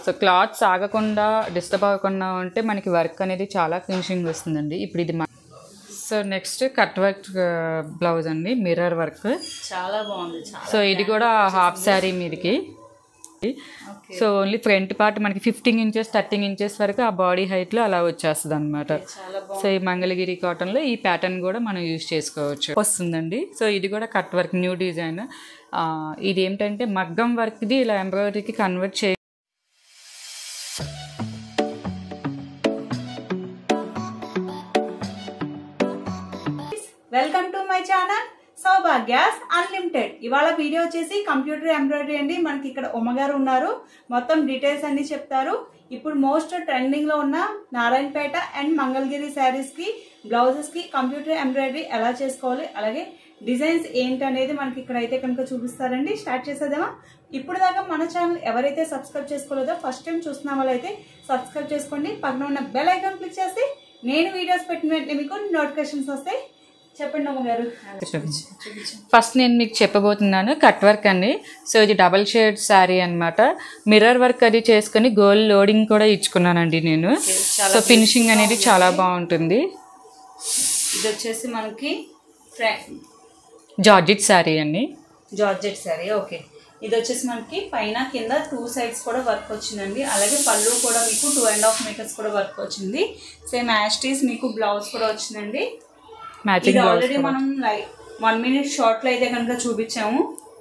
So cloth సాగకుండా disturb అవ్వకుండా ఉంటే మనకి వర్క్ అనేది చాలా ఫినిషింగ్ వస్తుందండి ఇప్పుడు ఇది మా- so next cut work blouse అండి మిర్రర్ వర్క్ చాలా బాగుంది చాలా సో ఇది కూడా హాఫ్ శారీ మీదకి సో ఓన్లీ ఫ్రంట్ పార్ట్ మనకి ఫిఫ్టీన్ ఇంచెస్ థర్టీన్ ఇంచెస్ వరకు ఆ బాడీ హైట్లో అలా వచ్చేస్తుంది అనమాట చాలా సో ఈ మంగళగిరి కాటన్లో ఈ ప్యాటర్న్ కూడా మనం యూజ్ చేసుకోవచ్చు వస్తుందండి సో ఇది కూడా కట్ వర్క్ న్యూ డిజైన్ ఇది ఏంటంటే మగ్గం వర్క్ది ఇలా ఎంబ్రాయిడరీకి కన్వర్ట్ చే వెల్కమ్ టు మై ఛానల్ సౌభాగ్యాస్ అన్లిమిటెడ్ ఇవాళ వీడియో వచ్చేసి కంప్యూటర్ ఎంబ్రాయిడరీ అండి మనకి ఇక్కడ ఉమ్మగారు ఉన్నారు మొత్తం డీటెయిల్స్ అన్ని చెప్తారు ఇప్పుడు మోస్ట్ ట్రెండింగ్ లో ఉన్న నారాయణపేట అండ్ మంగళగిరి శారీస్ కి బ్లౌజెస్ కి కంప్యూటర్ ఎంబ్రాయిడరీ ఎలా చేసుకోవాలి అలాగే డిజైన్స్ ఏంటి అనేది మనకి ఇక్కడ అయితే కనుక చూపిస్తారండి స్టార్ట్ చేసేదేమా ఇప్పుడు దాకా మన ఛానల్ ఎవరైతే సబ్స్క్రైబ్ చేసుకోలేదో ఫస్ట్ టైం చూస్తున్న వాళ్ళైతే సబ్స్క్రైబ్ చేసుకోండి పక్కన ఉన్న బెల్ ఐకాన్ క్లిక్ చేస్తే నేను వీడియోస్ పెట్టిన వెంటనే మీకు నోటిఫికేషన్స్ వస్తాయి చెప్పండి అమ్మ గారు ఫస్ట్ నేను మీకు చెప్పబోతున్నాను కట్ వర్క్ అండి సో ఇది డబల్ షేడ్ శారీ అన్నమాట మిర్రర్ వర్క్ అది చేసుకొని గోల్డ్ లోడింగ్ కూడా ఇచ్చుకున్నానండి నేను సో ఫినిషింగ్ అనేది చాలా బాగుంటుంది ఇది వచ్చేసి మనకి జార్జిట్ శారీ అండి జార్జెట్ సారీ ఓకే ఇది వచ్చేసి మనకి పైన కింద టూ సైడ్స్ కూడా వర్క్ వచ్చిందండి అలాగే పళ్ళు కూడా మీకు టూ అండ్ హాఫ్ మీటర్స్ కూడా వర్క్ వచ్చింది సేమ్ యాస్టీస్ మీకు బ్లౌజ్ కూడా వచ్చిందండి మ్యాచింగ్ ఇది బ్లౌజ్ ఆల్రెడీ మనం లైక్ వన్ మినిట్ షార్ట్ లో అయితే కనుక చూపించాము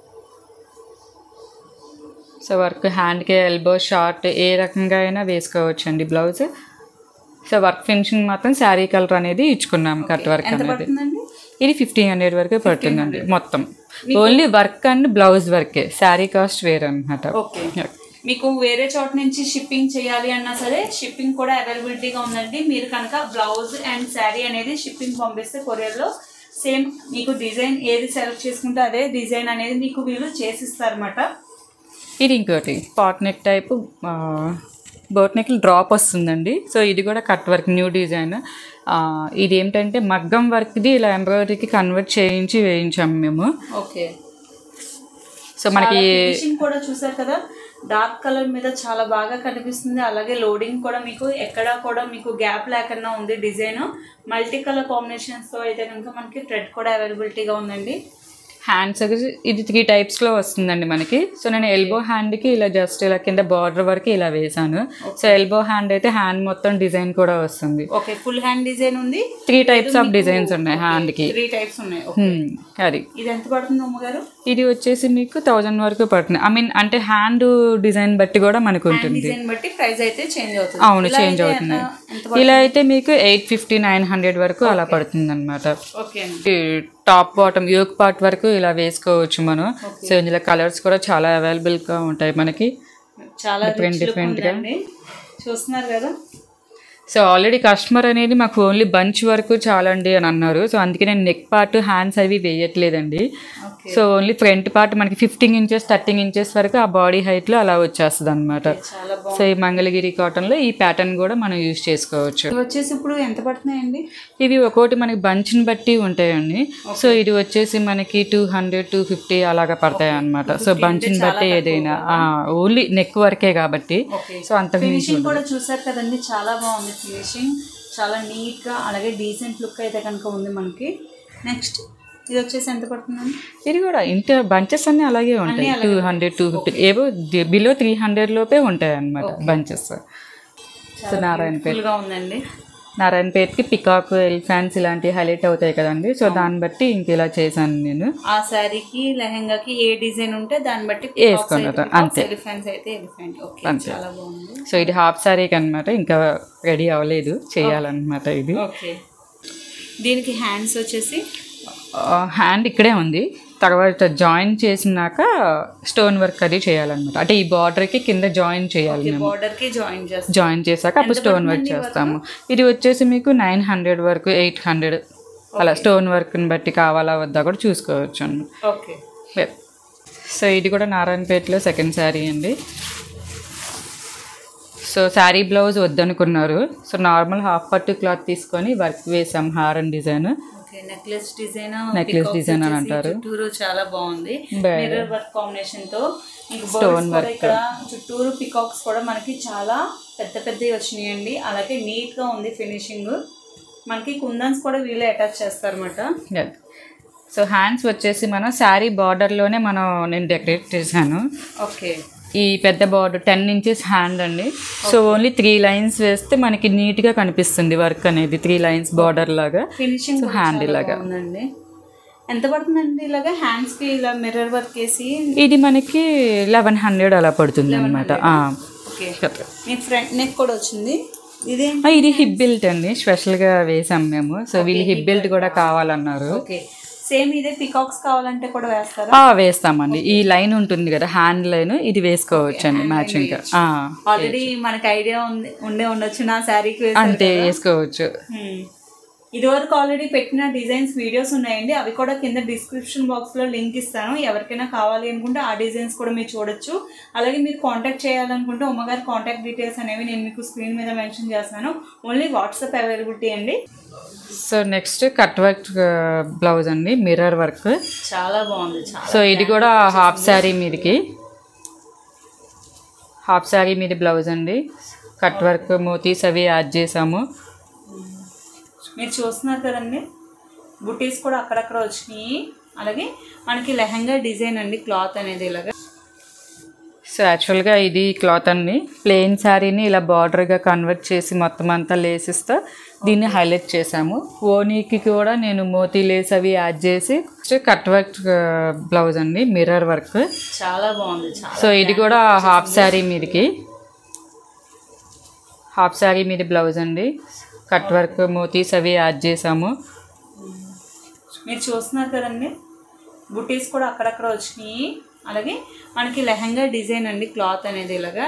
సో వర్క్ హ్యాండ్కి ఎల్బో షార్ట్ ఏ రకంగా అయినా వేసుకోవచ్చు అండి బ్లౌజ్ సో వర్క్ ఫినిషింగ్ మాత్రం శారీ కలర్ అనేది ఇచ్చుకున్నాం కట్ వర్క్ ఎంత అనేది పడుతుందండి ఇది ఫిఫ్టీన్ హండ్రెడ్ వరకే పడుతుందండి మొత్తం ఓన్లీ వర్క్ అండ్ బ్లౌజ్ వర్కే శారీ కాస్ట్ వేరే అనమాట ఓకే మీకు వేరే చోట నుంచి షిప్పింగ్ చేయాలి అన్నా సరే షిప్పింగ్ కూడా అవైలబిలిటీగా ఉందండి మీరు కనుక బ్లౌజ్ అండ్ శారీ అనేది షిప్పింగ్ పంపిస్తే కొరియర్లో సేమ్ మీకు డిజైన్ ఏది సెలెక్ట్ చేసుకుంటే అదే డిజైన్ అనేది మీకు వీళ్ళు చేసిస్తారన్నమాట ఇది ఇంకోటి pot neck type boat neck drop వస్తుందండి సో ఇది కూడా కట్ వర్క్ న్యూ డిజైన్ ఇది ఏంటంటే మగ్గం వర్క్ది ఇలా ఎంబ్రాయిడరీకి కన్వర్ట్ చేయించి వేయించాము మేము ఓకే సో మనకి ఫినిషింగ్ కూడా చూసారు కదా డార్క్ కలర్ మీద చాలా బాగా కనిపిస్తుంది అలాగే లోడింగ్ కూడా మీకు ఎక్కడా కూడా మీకు గ్యాప్ లేకుండా ఉంది డిజైన్ మల్టీ కలర్ కాంబినేషన్స్ తో అయితే కనుక మనకి థ్రెడ్ కూడా అవైలబిలిటీగా ఉందండి హ్యాండ్స్ ఇది త్రీ టైప్స్లో వస్తుందండి మనకి సో నేను ఎల్బో హ్యాండ్కి ఇలా జస్ట్ ఇలా కింద బార్డర్ వరకు ఇలా వేసాను సో ఎల్బో హ్యాండ్ అయితే హ్యాండ్ మొత్తం డిజైన్ కూడా వస్తుంది ఓకే ఫుల్ హ్యాండ్ డిజైన్ ఉంది త్రీ టైప్స్ ఆఫ్ డిజైన్స్ ఉన్నాయి హ్యాండ్కి త్రీ టైప్స్ ఉన్నాయి Okay. అది ఇది ఎంత పడుతుంది అమ్మగారు ఇది వచ్చేసి మీకు థౌజండ్ వరకు పడుతుంది ఐ మీన్ అంటే హ్యాండ్ డిజైన్ బట్టి కూడా మనకు ఉంటుంది డిజైన్ బట్టి ప్రైస్ అయితే చేంజ్ అవుతుంది అవును ఇలా చేంజ్ అయితే అవుతుంది ఎంత- ఎంత ఇలా అయితే మీకు ఎయిట్ ఫిఫ్టీ నైన్ హండ్రెడ్ వరకు అలా పడుతుంది అనమాట ఓకే అండి టాప్ బాటమ్ యోక్ పార్ట్ వరకు ఇలా వేసుకోవచ్చు మనం సో ఇందులో కలర్స్ కూడా చాలా అవైలబుల్ గా ఉంటాయి మనకి చాలా Different, రిచ్ లుక్ different గా. ఉందండి చూస్తున్నారు కదా సో ఆల్రెడీ కస్టమర్ అనేది మాకు ఓన్లీ బంచ్ వరకు చాలండి అని అన్నారు సో అందుకే నేను నెక్ పార్ట్ హ్యాండ్స్ అవి వేయట్లేదండి okay so only front part మనకి ఫిఫ్టీన్ ఇంచెస్ థర్టీన్ ఇంచెస్ వరకు ఆ బాడీ హైట్లో అలా వచ్చేస్తుంది అనమాట చాలా బాగుంది సో ఈ మంగళగిరి కాటన్లో ఈ ప్యాటర్న్ కూడా మనం యూజ్ చేసుకోవచ్చు ఇవి వచ్చేసి ఇప్పుడు ఎంత పడుతున్నాయండి ఇవి ఒక్కోటి మనకి బంచ్ని బట్టి ఉంటాయండి సో ఇది వచ్చేసి మనకి టూ హండ్రెడ్ టూ ఫిఫ్టీ అలాగా పడతాయి అనమాట సో బంచ్ని బట్టి ఏదైనా ఓన్లీ నెక్ వర్కే కాబట్టి ఓకే సో అంత ఫినిషింగ్ కూడా చూసారు కదండి చాలా బాగుంది ఫినిషింగ్ చాలా నీట్ గా అలాగే డీసెంట్ లుక్ అయితే కనుక ఉంది మనకి నెక్స్ట్ ఇది వచ్చేసి ఎంత పడుతుందండి ఇది కూడా ఇంత బంచెస్ అన్ని అలాగే ఉంటాయి టూ హండ్రెడ్ టూ ఫిఫ్టీ ఏవో బిలో త్రీ హండ్రెడ్ లోపే ఉంటాయి అనమాట బంచెస్ సో నారాయణపేట ఫుల్ గా ఉందండి నారాయణపేటకి పికాక్ ఎలిఫాన్స్ ఇలాంటివి హైలైట్ అవుతాయి కదండి సో దాన్ని బట్టి ఇంక ఇలా చేశాను నేను ఆ శారీకి లెహంగాకి ఏ డిజైన్ ఉంటే దాన్ని బట్టి వేసుకున్నారు, అంతే. ఎలిఫెంట్స్ అయితే ఎలిఫెంట్ ఓకే అంతే. చాలా బాగుంది సో ఇది హాఫ్ శారీకి అనమాట ఇంకా రెడీ అవ్వలేదు చేయాలన్నమాట ఇది ఓకే దీనికి హ్యాండ్స్ వచ్చేసి హ్యాండ్ ఇక్కడే ఉంది తర్వాత జాయిన్ చేసినాక స్టోన్ వర్క్ అది చేయాలన్నమాట అంటే ఈ బార్డర్కి కింద జాయిన్ చేయాలి మేము బార్డర్ కి జాయిన్ చేస్తాం జాయిన్ చేశాక అప్పుడు స్టోన్ వర్క్ చేస్తాము ఇది వచ్చేసి మీకు నైన్ హండ్రెడ్ వరకు ఎయిట్ హండ్రెడ్ అలా స్టోన్ వర్క్ని బట్టి కావాలా వద్దా కూడా చూసుకోవచ్చు అన్నమాట ఓకే సో ఇది కూడా నారాయణపేటలో సెకండ్ శారీ అండి సో శారీ బ్లౌజ్ వద్దనుకున్నారు సో నార్మల్ హాఫ్ పట్టు క్లాత్ తీసుకొని వర్క్ వేసాం హారం design okay necklace design Necklace design అని అంటారు. చుట్టూరు చాలా బాగుంది బా- మిర్రర్ వర్క్ కాంబినేషన్ తో మీకు Stone birds కూడా work. ఇక్కడ చుట్టూరు పికాక్స్ కూడా మనకి చాలా పెద్ద పెద్దవి వచ్చినాయండి అలాగే నీట్ గా ఉంది ఫినిషింగ్ మనకి కుందన్స్ కూడా వీళ్ళే అటాచ్ చేస్తారన్నమాట సో హ్యాండ్స్ వచ్చేసి మనం శారీ బార్డర్లోనే మనం నేను డెకరేట్ చేశాను ఓకే ఈ పెద్ద బార్డర్ టెన్ ఇంచెస్ హ్యాండ్ అండి సో ఓన్లీ త్రీ లైన్స్ వేస్తే మనకి నీట్గా కనిపిస్తుంది వర్క్ అనేది త్రీ లైన్స్ బార్డర్ లాగా ఫినిషింగ్ So, hand ఇలాగా. ఉందండి ఎంత పడుతుందండి ఇలాగా హ్యాండ్స్ కి ఇలా మిర్రర్ వర్క్ వేసి ఇది మనకి లెవెన్ హండ్రెడ్ అలా పడుతుంది అనమాట ఓకే మీకు ఫ్రంట్ నెక్ కూడా వచ్చింది ఇదేం ఇది హిప్ బిల్ట్ అండి స్పెషల్గా వేసాం మేము సో వీళ్ళు హిప్ బిల్ట్ కూడా కావాలన్నారు ఓకే సేమ్ ఇదే పికాక్స్ కావాలంటే కూడా వేస్తారా ఆ, వేస్తామండి ఈ లైన్ ఉంటుంది కదా హ్యాండ్ లైన్ ఇది వేసుకోవచ్చు అండి మ్యాచింగ్ ఆల్రెడీ మనకి ఐడియా ఉంది ఉండే ఉండొచ్చు నా శారీకి అంతే వేసుకోవచ్చు ఇది వరకు ఆల్రెడీ పెట్టిన డిజైన్స్ వీడియోస్ ఉన్నాయండి అవి కూడా కింద డిస్క్రిప్షన్ బాక్స్ లో లింక్ ఇస్తాను ఎవరికైనా కావాలి అనుకుంటే ఆ డిజైన్స్ కూడా మీరు చూడొచ్చు అలాగే మీరు కాంటాక్ట్ చేయాలనుకుంటే ఉమ్మగారి కాంటాక్ట్ డీటెయిల్స్ అనేవి నేను మీకు స్క్రీన్ మీద మెన్షన్ చేస్తాను ఓన్లీ వాట్సాప్ అవైలబిలిటీ అండి so next cut work blouse అండి మిర్రర్ వర్క్ చాలా బాగుంది చాలా సో ఇది కూడా హాఫ్ శారీ మీదకి హాఫ్ శారీ మీద బ్లౌజ్ అండి కట్ వర్క్ మోతీస్ అవి యాడ్ చేసాము మీరు చూస్తున్నారు కదండి బుటీస్ కూడా అక్కడక్కడ వచ్చినాయి అలాగే మనకి లెహంగా డిజైన్ అండి క్లాత్ అనేది ఇలాగా సో యాక్చువల్గా ఇది క్లాత్ అండి ప్లెయిన్ శారీని ఇలా బార్డర్గా కన్వర్ట్ చేసి మొత్తం అంతా లేసిస్తా దీన్ని హైలైట్ చేసాము ఓనీకి కూడా నేను మోతీ లేస్ అవి యాడ్ చేసి కట్ వర్క్ బ్లౌజ్ అండి మిర్రర్ వర్క్ చాలా బాగుంది చాలా సో ఇది కూడా హాఫ్ శారీ మీదకి హాఫ్ శారీ మీద బ్లౌజ్ అండి కట్ వర్క్ మోతీస్ అవి యాడ్ చేసాము మీరు చూస్తున్నారు కదండి బుటీస్ కూడా అక్కడక్కడ వచ్చినాయి అలాగే మనకి లెహంగా డిజైన్ అండి క్లాత్ అనేది ఇలాగా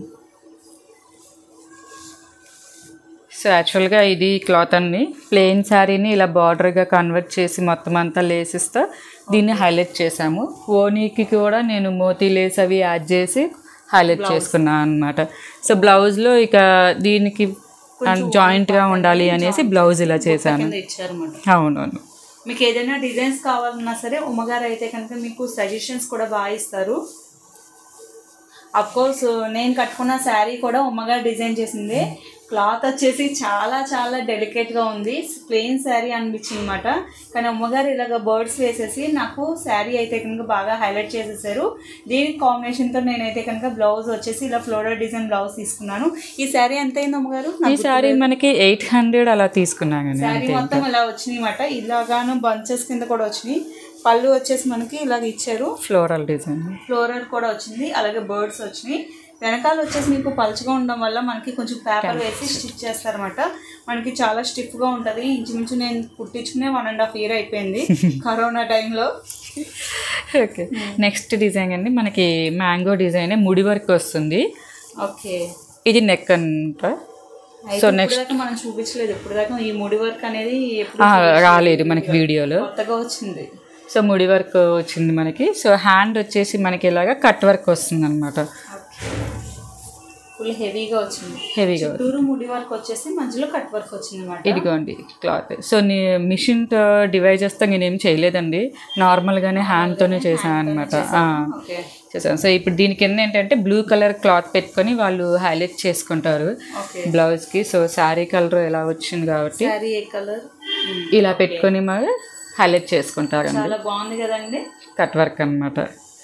సో యాక్చువల్గా ఇది క్లాత్ అండి ప్లెయిన్ శారీని ఇలా బార్డర్గా కన్వర్ట్ చేసి మొత్తం అంతా లేసిస్తా దీన్ని హైలైట్ చేసాము ఓనీకి కూడా నేను మోతీ లేస్ అవి యాడ్ చేసి హైలైట్ చేసుకున్నాను అనమాట సో బ్లౌజ్లో ఇక దీనికి జాయింట్గా ఉండాలి అనేసి బ్లౌజ్ ఇలా చేశాను కింద ఇచ్చారన్నమాట అవునవును మీకు ఏదైనా డిజైన్స్ కావాలన్నా సరే ఉమ్మగారు అయితే కనుక మీకు సజెషన్స్ కూడా బాగా ఇస్తారు అఫ్ కోర్స్ నేను కట్టుకున్న శారీ కూడా ఉమ్మగారు డిజైన్ చేసింది క్లాత్ వచ్చేసి చాలా చాలా డెలికేట్గా ఉంది ప్లెయిన్ శారీ అనిపించింది అనమాట కానీ అమ్మగారు ఇలాగ బర్డ్స్ వేసేసి నాకు శారీ అయితే కనుక బాగా హైలైట్ చేసేసారు దీనికి కాంబినేషన్తో నేనైతే కనుక బ్లౌజ్ వచ్చేసి ఇలా ఫ్లోరల్ డిజైన్ బ్లౌజ్ తీసుకున్నాను ఈ శారీ ఎంత అయింది అమ్మగారు ఈ శారీ మనకి ఎయిట్ హండ్రెడ్ అలా తీసుకున్నాను శారీ మొత్తం ఇలా వచ్చినాయి అనమాట ఇలాగాను బంచెస్ కింద కూడా వచ్చినాయి పళ్ళు వచ్చేసి మనకి ఇలాగ ఇచ్చారు ఫ్లోరల్ డిజైన్ ఫ్లోరల్ కూడా వచ్చింది అలాగే బర్డ్స్ వచ్చినాయి వెనకాల వచ్చేసి మీకు పలుచగా ఉండడం వల్ల మనకి కొంచెం పేపర్ వేసి స్టిచ్ చేస్తారనమాట మనకి చాలా స్టిఫ్గా ఉంటుంది ఇంచుమించు నేను కుట్టించుకునే వన్ అండ్ హాఫ్ ఇయర్ అయిపోయింది కరోనా టైంలో ఓకే నెక్స్ట్ డిజైన్ అండి మనకి మ్యాంగో డిజైన్ ముడి వర్క్ వస్తుంది ఓకే ఇది నెక్ అంట సో నెక్స్ట్ దాకా మనం చూపించలేదు ఇప్పుడు దాకా ఈ ముడి వర్క్ అనేది ఎప్పుడు ఆ, రాలేదు మనకి వీడియోలో కొత్తగా వచ్చింది సో ముడి వర్క్ వచ్చింది మనకి సో హ్యాండ్ వచ్చేసి మనకి ఇలాగా కట్ వర్క్ వస్తుంది అనమాట ఫుల్ హెవీగా వచ్చింది హెవీగా చుట్టూరు ముడి వర్క్ వచ్చేసి మధ్యలో కట్ వర్క్ వచ్చింది అనమాట ఇదిగోండి క్లాత్ సో నీ మిషన్తో డివైజెస్తో నేనేం చేయలేదండి నార్మల్గానే హ్యాండ్తోనే చేశాను అనమాట ఓకే చేశాను సో ఇప్పుడు దీని కింద ఏంటంటే బ్లూ కలర్ క్లాత్ పెట్టుకొని వాళ్ళు హైలైట్ చేసుకుంటారు ఓకే బ్లౌజ్కి సో శారీ కలర్ ఎలా వచ్చింది కాబట్టి శారీ ఏ కలర్ ఇలా పెట్టుకొని మరి హైలైట్ చేసుకుంటారండి చాలా బాగుంది కదండి కట్ వర్క్ అనమాట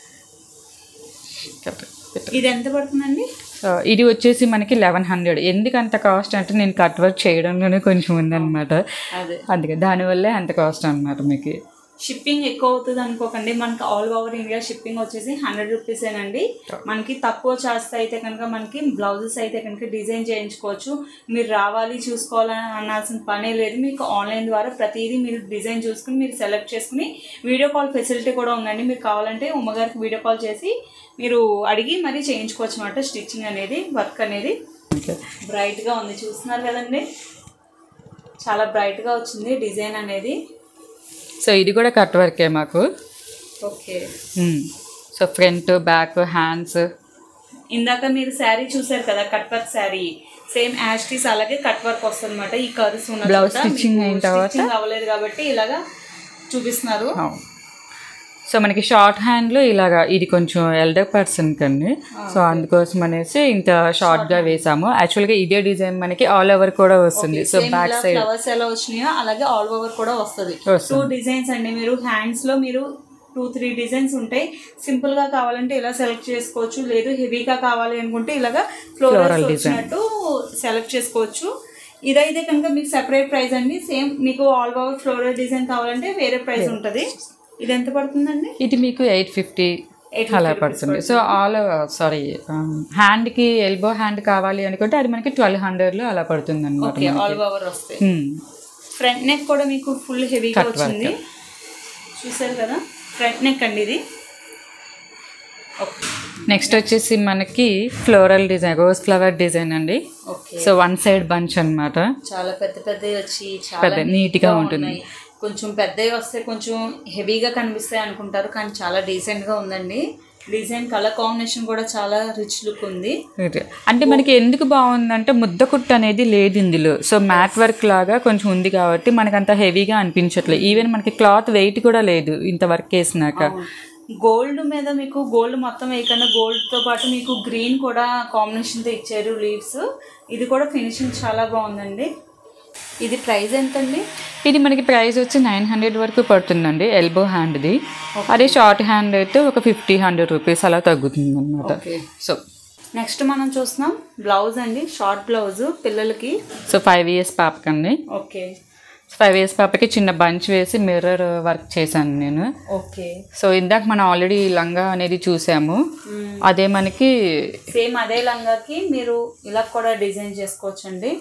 ఇది ఎంత పడుతుందండి సో ఇది వచ్చేసి మనకి లెవెన్ హండ్రెడ్ ఎందుకు అంత కాస్ట్ అంటే నేను కట్ వర్క్ చేయడంలోనే కొంచెం ఉందన్నమాట అదే అందుకే దానివల్లే అంత కాస్ట్ అనమాట మీకు షిప్పింగ్ ఎక్కువ అవుతుంది అనుకోకండి మనకి ఆల్ ఓవర్ ఇండియా షిప్పింగ్ వచ్చేసి హండ్రెడ్ రూపీసేనండి మనకి తక్కువ చార్జ్ అయితే కనుక మనకి బ్లౌజెస్ అయితే కనుక డిజైన్ చేయించుకోవచ్చు మీరు రావాలి చూసుకోవాలని అనాల్సిన పనే లేదు మీకు ఆన్లైన్ ద్వారా ప్రతిదీ మీరు డిజైన్ చూసుకుని మీరు సెలెక్ట్ చేసుకుని వీడియో కాల్ ఫెసిలిటీ కూడా ఉందండి మీరు కావాలంటే ఉమ్మగారికి వీడియో కాల్ చేసి మీరు అడిగి మరీ చేయించుకోవచ్చు అనమాట స్టిచ్చింగ్ అనేది వర్క్ అనేది ఓకే బ్రైట్గా ఉంది చూస్తున్నారు కదండి చాలా బ్రైట్గా వచ్చింది డిజైన్ అనేది సో ఇది కూడా కట్ వర్కే మాకు okay so front back hands ఇందాక మీరు శారీ చూసారు కదా cut work sari same as it is అలాగే కట్ వర్క్ వస్తుంది అనమాట ఈ కర్వ్స్ ఉన్న Blouse చోట stitching మీకు అయిన తర్వాత? stitching అవ్వలేదు కాబట్టి ఇలాగా చూపిస్తున్నారు సో మనకి షార్ట్ హ్యాండ్లో ఇలాగా ఇది కొంచెం ఎల్డర్ పర్సన్ కండి సో అందుకోసం అనేసి ఇంత షార్ట్గా వేసాము యాక్చువల్గా ఇదే డిజైన్ మనకి ఆల్ ఓవర్ కూడా వస్తుంది సో బ్యాక్ సైడ్ ఫ్లవర్స్ ఎలా వచ్చినాయో అలాగే ఆల్ ఓవర్ కూడా వస్తుంది వస్తుంది. టూ డిజైన్స్ అండి మీరు హ్యాండ్స్ లో మీరు టూ త్రీ డిజైన్స్ ఉంటాయి సింపుల్ గా కావాలంటే ఇలా సెలెక్ట్ చేసుకోవచ్చు లేదు హెవీగా కావాలి అనుకుంటే ఇలాగా ఫ్లోరల్ వచ్చినట్టు సెలెక్ట్ చేసుకోవచ్చు ఇదైతే కనుక మీకు సెపరేట్ ప్రైస్ అండి సేమ్ మీకు ఆల్ ఓవర్ ఫ్లోరల్ డిజైన్ కావాలంటే వేరే ప్రైస్ ఉంటుంది ఇది ఎంత పడుతుందండి ఇది మీకు ఎయిట్ ఫిఫ్టీ 850 అలా పడుతుంది సో ఆల్ సారీ హ్యాండ్కి ఎల్బో హ్యాండ్ కావాలి అనుకుంటే అది మనకి ట్వెల్వ్ హండ్రెడ్లో అలా పడుతుంది అనమాట ఓకే ఆల్ ఓవర్ వస్తాయి ఫ్రంట్ నెక్ కూడా మీకు ఫుల్ హెవీగా వచ్చింది చూసారు కదా ఫ్రంట్ నెక్ అండి ఇది నెక్స్ట్ వచ్చేసి మనకి floral design rose flower design అండి okay so one side bunch అన్నమాట చాలా పెద్ద పెద్దవి వచ్చి చాలా పెద్ద neat గా ఉంటుంది. ఉన్నాయి. కొంచెం పెద్దవి వస్తే కొంచెం హెవీగా కనిపిస్తాయి అనుకుంటారు కానీ చాలా డీసెంట్ గా ఉందండి డిజైన్ కలర్ కాంబినేషన్ కూడా చాలా రిచ్ లుక్ ఉంది అంటే మనకి ఎందుకు బాగుందంటే ముద్ద కుట్టు అనేది లేదు ఇందులో సో మ్యాట్ వర్క్ లాగా కొంచెం ఉంది కాబట్టి మనకు అంత హెవీగా అనిపించట్లేదు ఈవెన్ మనకి క్లాత్ వెయిట్ కూడా లేదు ఇంత వర్క్ వేసినాక గోల్డ్ మీద మీకు గోల్డ్ మొత్తం వేయకుండా గోల్డ్ తో పాటు మీకు గ్రీన్ కూడా కాంబినేషన్ తో ఇచ్చారు లీవ్స్ ఇది కూడా ఫినిషింగ్ చాలా బాగుందండి ఇది ప్రైస్ ఎంతండి ఇది మనకి ప్రైస్ వచ్చి నైన్ హండ్రెడ్ వరకు పడుతుందండి ఎల్బో హ్యాండ్ది అదే షార్ట్ హ్యాండ్ అయితే ఒక ఫిఫ్టీ హండ్రెడ్ రూపీస్ అలా తగ్గుతుంది అనమాట ఓకే సో నెక్స్ట్ మనం చూస్తున్నాం బ్లౌజ్ అండి షార్ట్ బ్లౌజ్ పిల్లలకి సో ఫైవ్ ఇయర్స్ పాపకండి ఓకే ఫైవ్ ఇయర్స్ పాపకి చిన్న బంచ్ వేసి మిర్రర్ వర్క్ చేశాను నేను ఓకే సో ఇందాక మనం ఆల్రెడీ లంగా అనేది చూసాము అదే మనకి సేమ్ అదే లంగాకి మీరు ఇలా కూడా డిజైన్ చేసుకోవచ్చండి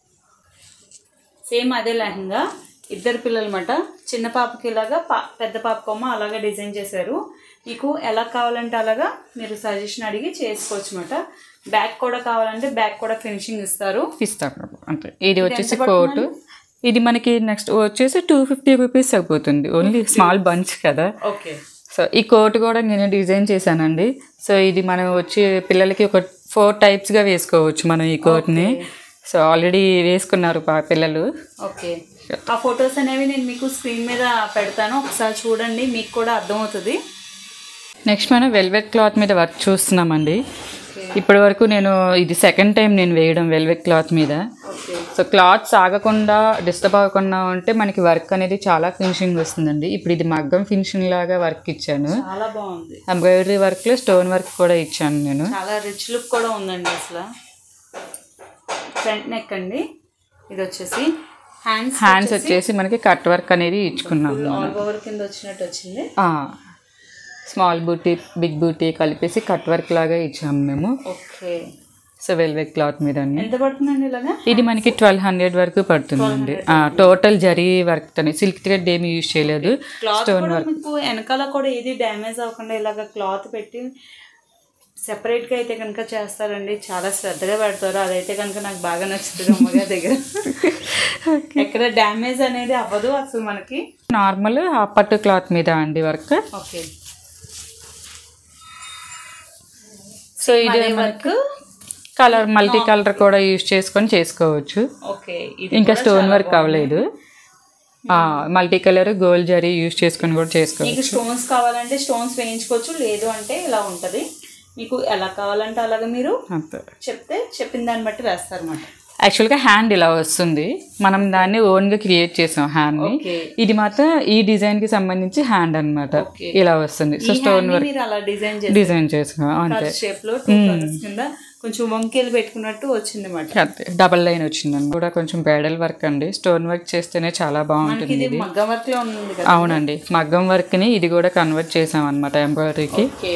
సేమ్ అదే లెహంగా ఇద్దరు పిల్లలమాట చిన్న పాపకి ఇలాగా పా పెద్ద పాపకొమ్మ అలాగా డిజైన్ చేశారు మీకు ఎలా కావాలంటే అలాగా మీరు సజెషన్ అడిగి చేసుకోవచ్చు అనమాట బ్యాక్ కూడా కావాలంటే బ్యాక్ కూడా ఫినిషింగ్ ఇస్తారు ఇస్తాను అంటే ఇది వచ్చేసి కోటు ఇది మనకి నెక్స్ట్ వచ్చేసి టూ ఫిఫ్టీ రూపీస్ అయిపోతుంది ఓన్లీ స్మాల్ బంచ్ కదా ఓకే సో ఈ కోట్ కూడా నేను డిజైన్ చేశానండి సో ఇది మనం వచ్చి పిల్లలకి ఒక ఫోర్ టైప్స్గా వేసుకోవచ్చు మనం ఈ కోట్ని సో ఆల్రెడీ వేసుకున్నారు పా పిల్లలు ఓకే ఆ ఫొటోస్ అనేవి నేను మీకు స్క్రీన్ మీద పెడతాను ఒకసారి చూడండి మీకు కూడా అర్థమవుతుంది నెక్స్ట్ మనం వెల్వెట్ క్లాత్ మీద వర్క్ చూస్తున్నామండి ఇప్పటి వరకు నేను ఇది సెకండ్ టైం నేను వేయడం వెల్వెట్ క్లాత్ మీద ఓకే సో క్లాత్ సాగకుండా డిస్టర్బ్ అవ్వకుండా ఉంటే మనకి వర్క్ అనేది చాలా ఫినిషింగ్ వస్తుందండి ఇప్పుడు ఇది మగ్గం ఫినిషింగ్ లాగా వర్క్ ఇచ్చాను చాలా బాగుంది ఎంబ్రాయిడరీ వర్క్లో స్టోన్ వర్క్ కూడా ఇచ్చాను నేను చాలా రిచ్ లుక్ కూడా ఉందండి అసలు ఫ్రంట్ నెక్ అండి ఇది వచ్చేసి హ్యాండ్స్ హ్యాండ్స్ వచ్చేసి మనకి కట్ వర్క్ అనేది ఇచ్చుకున్నాము ఆల్ ఓవర్ కింద వచ్చినట్టు వచ్చింది స్మాల్ బూటీ బిగ్ బూటీ కలిపేసి కట్ వర్క్ లాగా ఇచ్చాము మేము ఓకే సో వెల్వెట్ క్లాత్ మీద ఎంత పడుతుందండి ఇలాగా ఇది మనకి ట్వెల్వ్ హండ్రెడ్ వరకు పడుతుందండి టోటల్ జరీ వర్క్ తోని సిల్క్ థ్రెడ్ ఏమి యూజ్ చేయలేదు క్లాత్ స్టోన్ కూడా వర్క్ మీకు వెనకాల కూడా ఏది డ్యామేజ్ అవ్వకుండా ఇలాగ క్లాత్ పెట్టి సెపరేట్గా అయితే కనుక చేస్తారండి చాలా శ్రద్ధగా పెడతారు అదైతే కనుక నాకు బాగా నచ్చుతుంది అమ్మగారి దగ్గర ఎక్కడ డ్యామేజ్ అనేది అవ్వదు అసలు మనకి నార్మల్ పట్టు క్లాత్ మీద అండి వర్క్ ఓకే సో ఇది వర్క్ కలర్ మల్టీ కలర్ కూడా యూజ్ చేసుకొని చేసుకోవచ్చు ఓకే ఇది ఇంకా స్టోన్ వర్క్ అవ్వలేదు multi colour gold zari use చేసుకొని కూడా చేసుకోవచ్చు మీకు స్టోన్స్ కావాలంటే స్టోన్స్ వేయించుకోవచ్చు లేదు అంటే ఇలా ఉంటది మీకు ఎలా కావాలంటే అలాగే మీరు అంతే చెప్తే చెప్పిన దాన్ని బట్టి వేస్తారన్నమాట యాక్చువల్గా హ్యాండ్ ఇలా వస్తుంది మనం దాన్ని ఓన్గా క్రియేట్ చేసాం హ్యాండ్ని ఓకే ఇది మాత్రం ఈ డిజైన్కి సంబంధించి హ్యాండ్ అన్నమాట Okay. ఇలా వస్తుంది సో స్టోన్ వర్క్ మీరు అలా డిజైన్ చేసి డిజైన్ చేసాం అంతే షేప్ లో టూ కలర్స్ కింద కొంచెం వంకేలు పెట్టుకున్నట్టు వచ్చింది అన్నమాట అంతే డబల్ లైన్ వచ్చిందండి కూడా కొంచెం బ్రైడల్ వర్క్ అండి స్టోన్ వర్క్ చేస్తేనే చాలా బాగుంటుంది ఇది ఇది మగ్గం వర్క్ లో ఉంది కదా అవునండి మగ్గం వర్క్ని ఇది కూడా కన్వర్ట్ చేసాం అనమాట ఎంబ్రాయిడరీకి ఓకే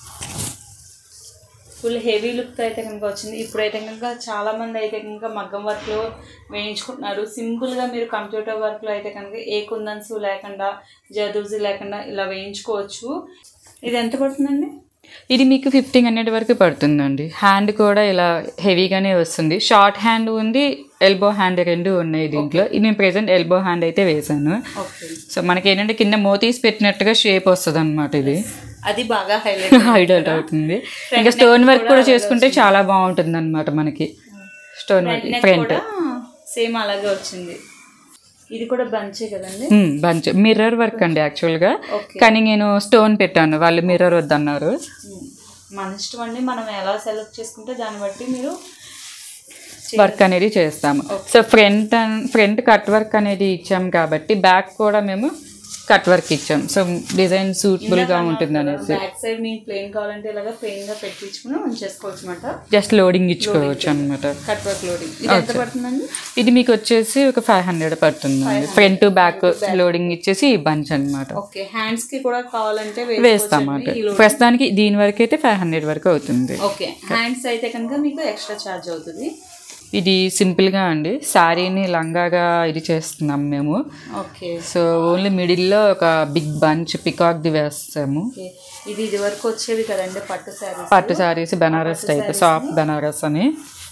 ఫుల్ హెవీ లుక్ తో అయితే కనుక వచ్చింది ఇప్పుడైతే కనుక చాలా మంది అయితే కనుక మగ్గం వర్క్ లో వేయించుకుంటున్నారు సింపుల్ గా మీరు కంప్యూటర్ వర్క్ లో అయితే కనుక ఏ కుందన్స్ లేకుండా జదూజీ లేకుండా ఇలా వేయించుకోవచ్చు ఇది ఎంత పడుతుందండి ఇది మీకు ఫిఫ్టీన్ హండ్రెడ్ వరకు పడుతుందండి హ్యాండ్ కూడా ఇలా హెవీగానే వస్తుంది షార్ట్ హ్యాండ్ ఉంది ఎల్బో హ్యాండ్ రెండు ఉన్నాయి దీంట్లో ఇది నేను ప్రెసెంట్ ఎల్బో హ్యాండ్ అయితే వేసాను ఓకే సో మనకి ఏంటంటే కింద మోతీస్ పెట్టినట్టుగా షేప్ వస్తుంది అనమాట ఇది అది బాగా హైలైట్ హైలైట్ అవుతుంది ఇంకా స్టోన్ వర్క్ కూడా చేసుకుంటే చాలా బాగుంటుంది అనమాట మనకి స్టోన్ వర్క్ నెక్ ఫ్రంట్ కూడా సేమ్ అలాగే వచ్చింది ఇది కూడా బంచే కదండి బంచ్ మిర్రర్ వర్క్ అండి యాక్చువల్గా ఓకే కానీ నేను స్టోన్ పెట్టాను వాళ్ళు మిర్రర్ వద్దన్నారు ఉమ్. మన ఇష్టం అండి మనం ఎలా సెలెక్ట్ చేసుకుంటే దాన్ని బట్టి మీరు వర్క్ అనేది చేస్తాము so front front cut work అనేది ఇచ్చాం కాబట్టి బ్యాక్ కూడా మేము కట్ వర్క్ ఇచ్చాం సో డిజైన్ సూటబుల్ గా ఉంటుంది అనేసి బ్యాక్ సైడ్ మీకు ప్లెయిన్ కావాలంటే ఇలాగా ప్లెయిన్ గా పెట్టించుకుని ఉంచేసుకోవచ్చు అనమాట జస్ట్ లోడింగ్ ఇచ్చుకోవచ్చు అనమాట కట్ వర్క్ లోడింగ్ ఇది ఎంత పడుతుందండి ఇది మీకు వచ్చేసి ఒక ఫైవ్ హండ్రెడ్ పడుతుంది ఫ్రంట్ బ్యాక్ లోడింగ్ ఇచ్చేసి ఈ బంచ్ అనమాట ఓకే హ్యాండ్స్ కి కూడా కావాలంటే వేస్తామాట ప్రస్తుతానికి దీని వరకు అయితే ఫైవ్ హండ్రెడ్ వరకు అవుతుంది ఓకే హ్యాండ్స్ అయితే కనుక మీకు ఎక్స్ట్రా ఛార్జ్ అవుతుంది ఇది సింపుల్గా అండి శారీని లంగాగా ఇది చేస్తున్నాం మేము ఓకే సో ఓన్లీ మిడిల్లో ఒక బిగ్ బంచ్ పికాక్ది వేస్తాము ఓకే ఇది ఇది వరకు వచ్చేవి కదండి పట్టు శారీస్ పట్టు saris Banaras type soft Banaras అని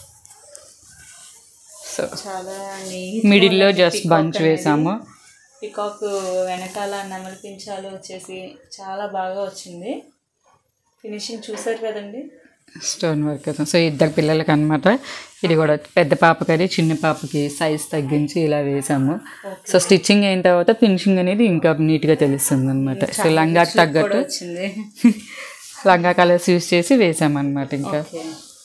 సో చాలా మిడిల్లో జస్ట్ బంచ్ వేసాము పికాక్ వెనకాల నెమలి పించాలు వచ్చేసి చాలా బాగా వచ్చింది ఫినిషింగ్ చూసారు కదండి స్టోన్ వర్క్ సో ఇద్దరు పిల్లలకి అనమాట ఇది కూడా పెద్ద పాపకి అది చిన్న పాపకి సైజ్ తగ్గించి ఇలా వేసాము సో స్టిచ్చింగ్ అయిన తర్వాత ఫినిషింగ్ అనేది ఇంకా నీట్గా తెలుస్తుంది అనమాట సో లంగాకి తగ్గట్టు కూడా వచ్చింది లంగా కలర్స్ యూస్ చేసి వేసామన్నమాట ఇంకా ఓకే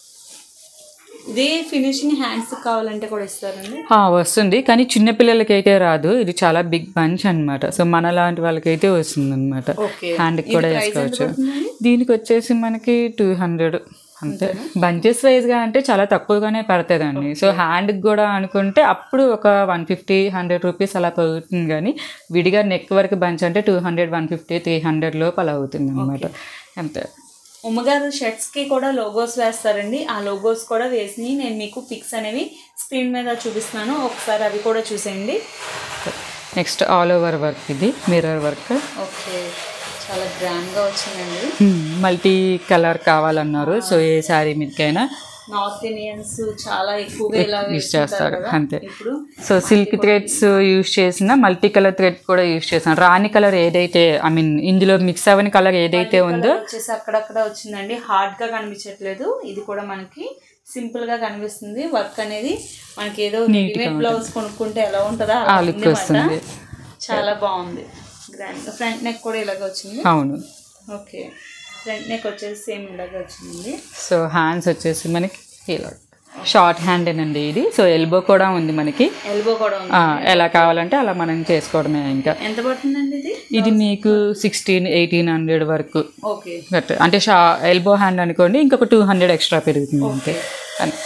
ఇది ఫినిషింగ్ హ్యాండ్స్ కావాలంటే కూడా ఇస్తారండి ఆ, వస్తుంది కానీ చిన్న పిల్లలకి అయితే రాదు ఇది చాలా బిగ్ బంచ్ అన్నమాట సో మన లాంటి వాళ్ళకైతే వస్తుంది అనమాట ఓకే హ్యాండ్కి కూడా వేసుకోవచ్చు దీనికి వచ్చేసి మనకి టూ హండ్రెడ్ అంతే బంచెస్ వైజ్గా అంటే చాలా తక్కువగానే పడుతుందండి సో హ్యాండ్కి కూడా అనుకుంటే అప్పుడు ఒక వన్ ఫిఫ్టీ హండ్రెడ్ రూపీస్ అలా పడుతుంది కానీ విడిగా నెక్ వరకు బంచ్ అంటే two hundred one fifty three hundred లోపు అలా అవుతుంది అనమాట అంతే ఉమ్మగారు షర్ట్స్ కి కూడా లోగోస్ వేస్తారండి ఆ లోగోస్ కూడా వేసి నేను మీకు పిక్స్ అనేవి స్క్రీన్ మీద చూపిస్తున్నాను ఒకసారి అవి కూడా చూసేయండి నెక్స్ట్ ఆల్ ఓవర్ వర్క్ ఇది మిర్రర్ వర్క్ ఓకే చాలా గ్రాండ్ గా వచ్చిందండి మల్టీ కలర్ కావాలన్నారు సో ఏ శారీ మీదకైనా నార్త్ ఇండియన్స్ చాలా ఎక్కువగా ఇలా యూస్ వేస్తుంటారు చేస్తారు కదా అంతే ఇప్పుడు సో సిల్క్ థ్రెడ్స్ యూస్ చేసిన మల్టీ కలర్ థ్రెడ్ కూడా యూస్ చేసాను రాణి కలర్ ఏదైతే ఐ మీన్ ఇందులో మిక్స్ అవ్వని కలర్ ఏదైతే ఉందో కలర్ వచ్చేసి అక్కడక్కడ వచ్చిందండి హార్డ్ గా కనిపించట్లేదు ఇది కూడా మనకి సింపుల్ గా కనిపిస్తుంది వర్క్ అనేది మనకి ఏదో రెడీమేడ్ బ్లౌజ్ కొనుక్కుంటే ఎలా ఉంటుందో అలా ఆ ఉంది లుక్ మాట. వస్తుంది చాలా బాగుంది గ్రాండ్ ఫ్రంట్ నెక్ కూడా ఇలాగ వచ్చింది అవును ఓకే ఫ్రంట్ నెక్ వచ్చేసి సేమ్ ఇలాగ వచ్చింది సో హ్యాండ్స్ వచ్చేసి మనకి ఇలా షార్ట్ హ్యాండ్ అండి ఇది సో ఎల్బో కూడా ఉంది మనకి ఎల్బో కూడా ఉంది ఆ, ఎలా కావాలంటే అలా మనం చేసుకోవడమే ఇంకా ఎంత పడుతుందండి ఇది ఇది మీకు సిక్స్టీన్ ఎయిటీన్ హండ్రెడ్ వరకు ఓకే గట్ అంటే షా ఎల్బో హ్యాండ్ అనుకోండి ఇంకొక టూ హండ్రెడ్ ఎక్స్ట్రా పెరుగుతుంది అంతే అని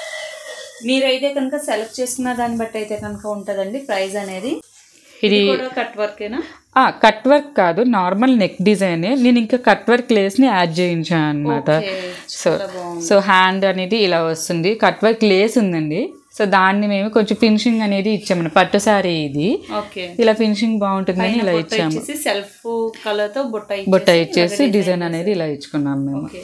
మీరైతే కనుక సెలెక్ట్ చేసుకున్న దాన్ని బట్టి అయితే కనుక ఉంటుందండి ప్రైస్ అనేది ఇది ఇది కూడా కట్ వర్కేనా కట్ వర్క్ కాదు నార్మల్ నెక్ డిజైన్ నేను ఇంకా కట్ వర్క్ లేస్ని యాడ్ చేయించాను అనమాట ఓకే సో చాలా బాగుంది సో హ్యాండ్ అనేది ఇలా వస్తుంది కట్ వర్క్ లేస్ ఉందండి సో దాన్ని మేము కొంచెం ఫినిషింగ్ అనేది ఇచ్చాము పట్టు సారీ ఇది ఓకే ఇలా ఫినిషింగ్ బాగుంటుందని ఇలా బుట్ట ఇచ్చాము ఇచ్చేసి సెల్ఫ్ కలర్ తో బుట్ట ఇచ్చేసి బుట్ట ఇచ్చేసి డిజైన్ అనేది ఇలా ఇచ్చుకున్నాం మేము ఓకే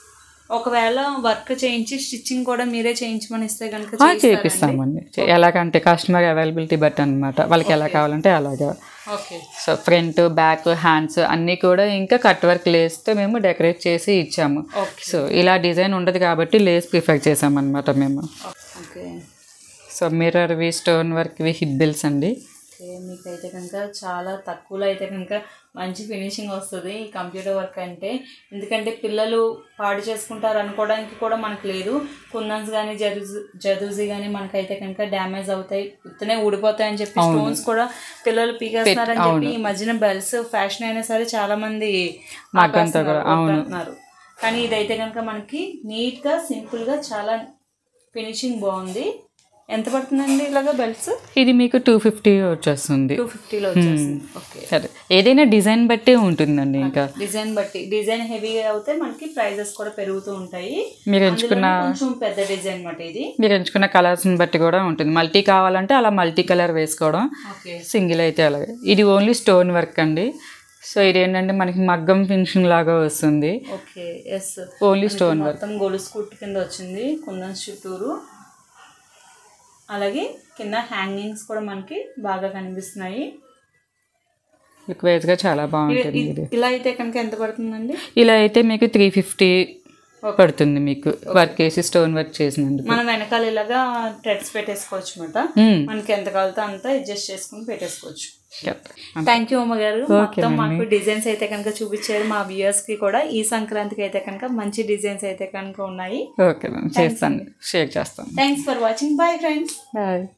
ఒకవేళ వర్క్ చేయించి స్టిచ్చింగ్ కూడా మీరే చేయించమని ఇస్తే కనుక ఆ, చేపిస్తామండి చే- ఎలాగంటే కస్టమర్ అవైలబిలిటీ బట్టి అనమాట వాళ్ళకి ఎలా కావాలంటే అలాగా okay so front back hands అన్నీ కూడా ఇంకా కట్ వర్క్ లేస్తో మేము డెకరేట్ చేసి ఇచ్చాము ఓకే సో ఇలా డిజైన్ ఉండదు కాబట్టి లేస్ ప్రిఫర్ చేసామన్నమాట మేము ఓకే సో మిర్రర్వి స్టోన్ వర్క్వి హిట్ బిల్స్ అండి ఓకే మీకైతే కనుక చాలా తక్కువలో అయితే కనుక మంచి ఫినిషింగ్ వస్తుంది ఈ కంప్యూటర్ వర్క్ అంటే ఎందుకంటే పిల్లలు పాడు చేసుకుంటారు అనుకోవడానికి కూడా మనకు లేదు కుందన్స్ కానీ జదూజీ జదూజీ కానీ మనకైతే కనుక డ్యామేజ్ అవుతాయి ఉత్తనే ఊడిపోతాయి అని చెప్పి స్టోన్స్ కూడా పిల్లలు పీకేస్తున్నారని చెప్పి ఈ మధ్యన బెల్స్ ఫ్యాషన్ అయినా సరే చాలా మంది మగ్గంతో కూడా, అవును. అంటున్నారు కానీ ఇదైతే కనుక మనకి నీట్గా సింపుల్గా చాలా ఫినిషింగ్ బాగుంది ఎంత పడుతుందండి ఇలాగ బెల్ట్స్ ఇది మీకు టూ ఫిఫ్టీ వచ్చేస్తుంది టూ ఫిఫ్టీలో వచ్చేస్తుంది ఓకే సరే ఏదైనా డిజైన్ బట్టే ఉంటుందండి ఇంకా డిజైన్ బట్టి డిజైన్ హెవీగా అవుతే మనకి ప్రైజెస్ కూడా పెరుగుతూ ఉంటాయి మీరు ఎంచుకున్న అందులోనే కొంచెం పెద్ద డిజైన్ అన్నమాట ఇది మీరు ఎంచుకున్న కలర్స్ని బట్టి కూడా ఉంటుంది మల్టీ కావాలంటే అలా మల్టీ కలర్ వేసుకోవడం ఓకే సింగిల్ అయితే అలాగే ఇది ఓన్లీ స్టోన్ వర్క్ అండి సో ఇది ఏంటంటే మనకి మగ్గం ఫినిషింగ్ లాగా వస్తుంది okay yes only stone work మొత్తం గొలుసు కుట్టు కింద వచ్చింది కుందన్ చుట్టూరు అలాగే కింద హ్యాంగింగ్స్ కూడా మనకి బాగా కనిపిస్తున్నాయి లుక్ వైజ్గా చాలా ఇవి- బాగుంటుంది ఇ- ఇది ఇలా అయితే కనుక ఎంత పడుతుందండి ఇలా అయితే మీకు త్రీ ఫిఫ్టీ పడుతుంది మీకు వర్క్ వేసి స్టోన్ వర్క్ చేసినందుకు మనం వెనకాల ఇలాగా థ్రెడ్స్ పెట్టేసుకోవచ్చు అనమాట మ్మ్. మనకి ఎంత కావాలితే అంత అడ్జస్ట్ చేసుకుని పెట్టేసుకోవచ్చు Correct. థ్యాంక్ యూ అమ్మ గారు మొత్తం మాకు డిజైన్స్ అయితే కనుక చూపించారు మా వ్యూయర్స్ కి కూడా ఈ సంక్రాంతికి అయితే కనుక మంచి డిజైన్స్ అయితే కనుక ఉన్నాయి ఓకే మ్యామ్ చేస్తాను షేర్ చేస్తాను thanks for watching bye friends bye